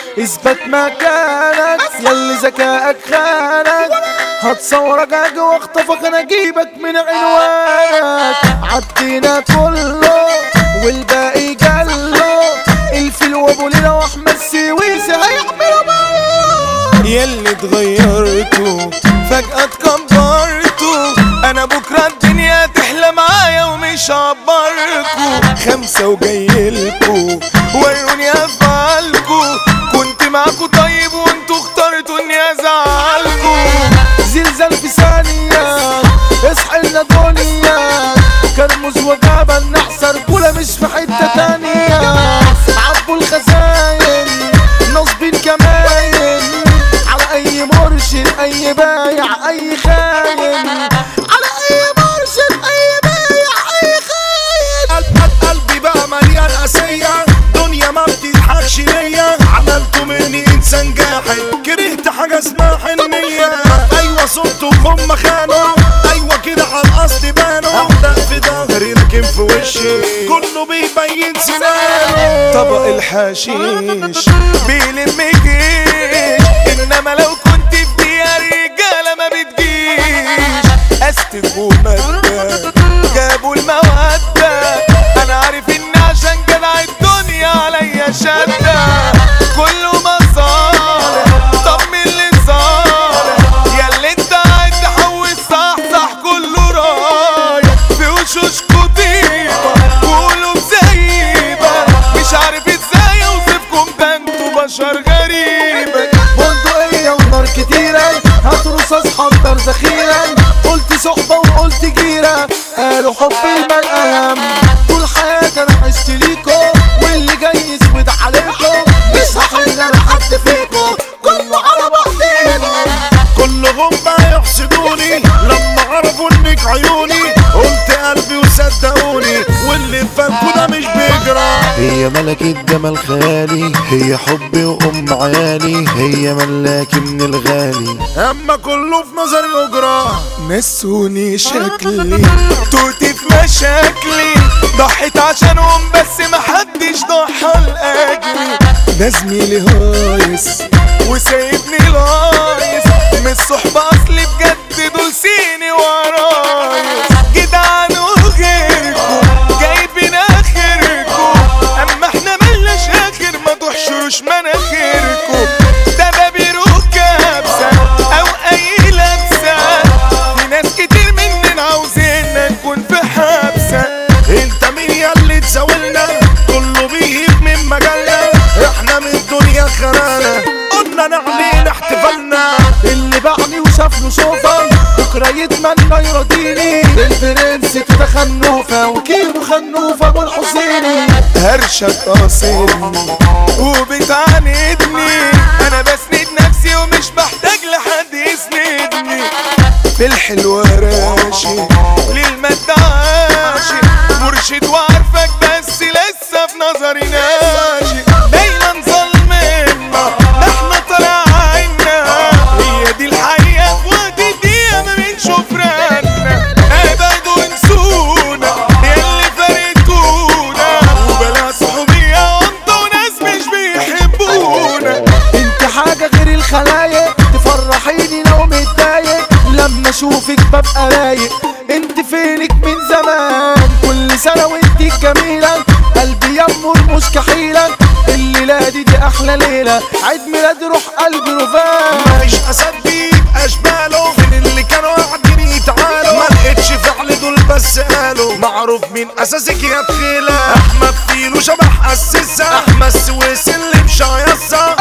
اثبت مكانك يلي ذكائك خانك هتصورك اجي واخطفك انا اجيبك من عنوانك عدينا كله والباقي جله الفيل وابو ليلى واحمد سويسي هيعملوا معاك يلي اتغيرتوا فجأة اتكبرتوا انا بكرة الدنيا تحلى معايا ومش هعبركوا خمسة وجايلكوا وروني افعالكوا كنت معاكوا طيب وانتوا اخترتوا اني ازعلكوا زلزال في ثانية اصحى لنا دنيا كرمز وجبل نحسر كولا مش في حتة تانية عبوا الخزاين نصبين كماين على اي مرشد اي بايع اي خاين على اي مرشد اي بايع اي خاين قلب قلب قلبي بقى مليان قاسية دنيا ما بتضحكش ليا عملتوا مني انسان جاحد كرهت حاجة اسمها حنية ايوه صوتكم هم خانوا ايوه كده على القصد بانوا احدق في ظهري لكن في وشي كله بيبين سنانه طبق الحشيش بيلم جيش انما لو كنت في ديار رجاله ما بتجيش استك ومادة جابوا المودة انا عارف ان عشان جدع الدنيا عليا شدة كله مصالح طب مين اللي صالح يا اللي انت قاعد تحوش صح صح كله رايح في وشوشكوا طيبة وقولوا زيبة مش عارف ازاي اوصفكم ده انتوا بشر غريبة بندقية ونار كتيرة هات رصاص حضر ذخيرة قلت صحبة وقلت جيرة قالوا حب المال اهم طول حياتي انا عشت ليكو واللي جاي يسود عليكم مش هحل انا حد فيكم كله على بعضينا كلهم بقى يحسدوني لما عرفوا انك عيوني قلت قلبي وصدقوني واللي فاكوا ده مش بيجرى هي ملكة جمال خيالي هي حبي وأم عيالي هي ملاكي من الغالي اما كله في نظري اجرى نسوني شكلي توتي في مشاكلي ضحيت عشانهم بس محدش ضحى لاجلي ده زميلي هايس وسايبني لايس من الصحبة اصلي بجد دول سيني ورايس جدعان وغيركم جايبين اخركم اما احنا ملناش اخر ما تحشروش مناخيركم ده بابيرو كابسة او اي لابسة في ناس كتير مننا عاوزيننا نكون في حبسة انت مين يا اللي تزاولنا كله بيهيب من مجالنا احنا من الدنيا خلانا قلنا نعمل احتفالنا اللي باعني وشاف له شوفة بكرة يتمنى يرضيني البرنس توتا خنوفة وكيلو خنوفة ابو الحسيني هرشك قاصدني وبتعاندني انا بسند نفسي ومش بحتاج لحد يسندني في الحلوة راشي للمادة عاشي مرشد وعارفك بس لسه في نظري ناشي دايما ظلمنا ده احنا طالع عنا هي دي الحقيقة في وقت الدقيقة ما بنشوف رانا ابعدوا انسونا ياللي فارقونا وبلا صحوبية وانتوا ناس مش بيحبونا انت حاجة غير الخلايق تفرحيني لو متضايق لما اشوفك ببقى رايق انت فينك من زمان كل سنة وانت جميلة قلبي يمر مش كحيلة الليلة دي دي احلى ليلة عيد ميلاد روح قلبي رفان مش اسد بيبقى اشباله فين اللي كانوا قاعدين يتعالوا ما لقيتش فعل دول بس قالوا معروف من اساسك يا بخيلة احمد فيلو شبح اسسة احمد سويس اللي مش هيصة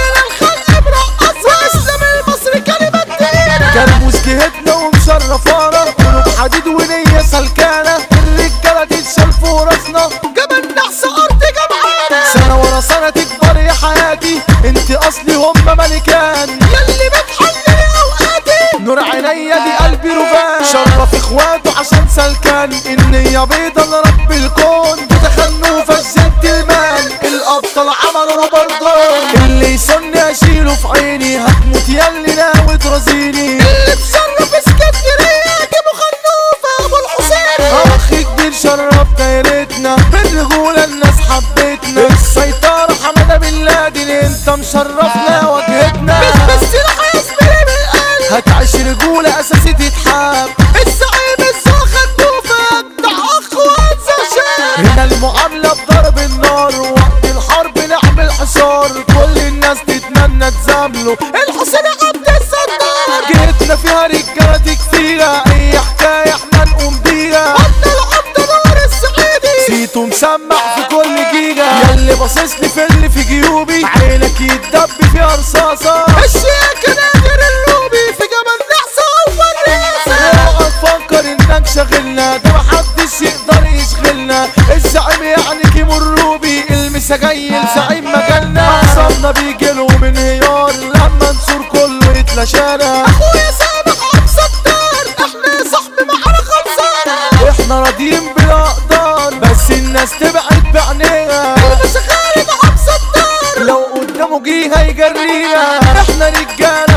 كرموز جهتنا ومشرفانا قلوب حديد ونية سلكانة الرجالة تتشال فوق راسنا جبل نحس أرض جمعانة سنة ورا سنة تكبر يا حياتي انت أصلي هم ملكان ياللي بتحلي أوقاتي نور عينيا دي قلبي رفان شرف اخواته عشان سلكان النية بيضة لرب الكون بتخنوا فزت المال الأبطال عملوا بردان اللي يسني أشيله في عيني هتموت ياللي ناوي ترازيني اللي تشرف اسكندرية جيبوا خنوفة أبو الحسين أخ كبير شرف دايرتنا بالرجولة الناس حبتنا السيطرة حمادة بن لادن انت انت مشرفنا واجهتنا بس السلاح يا زميلي بالقلب هتعيش رجولة اساسي تتحب الزعيم الزوخة تدوفك ده اخ وانسى هنا المعاملة بضرب النار وقت الحرب نعمل حصار كل الناس تتمنى تزامله الحسين عبد الستار جيتنا فيها رجالة كتيرة اي حكاية احنا نقوم بيها عبد العبد نور السعيدي سيتو مسمع في كل جيجا ياللي باصص لي في اللي في جيوبي عينك يتدب فيها رصاصة الشيك نادر اللوبي في جبل نحسة اول رئاسة اوعى تفكر انك شاغلنا ده محدش يقدر يشغلنا الزعيم يعني كيمو الروبي المسجايل زعيم مجالنا معصمنا بيجيله من هيار لما نصور كله يتلاشانا اخويا سامح عبد ستار احنا صاحبي معانا خلصانة احنا راضيين بالاقدار بس الناس تبعد بعينيها مش خارج عبد ستار لو قدامه جه هيجرينا احنا رجاله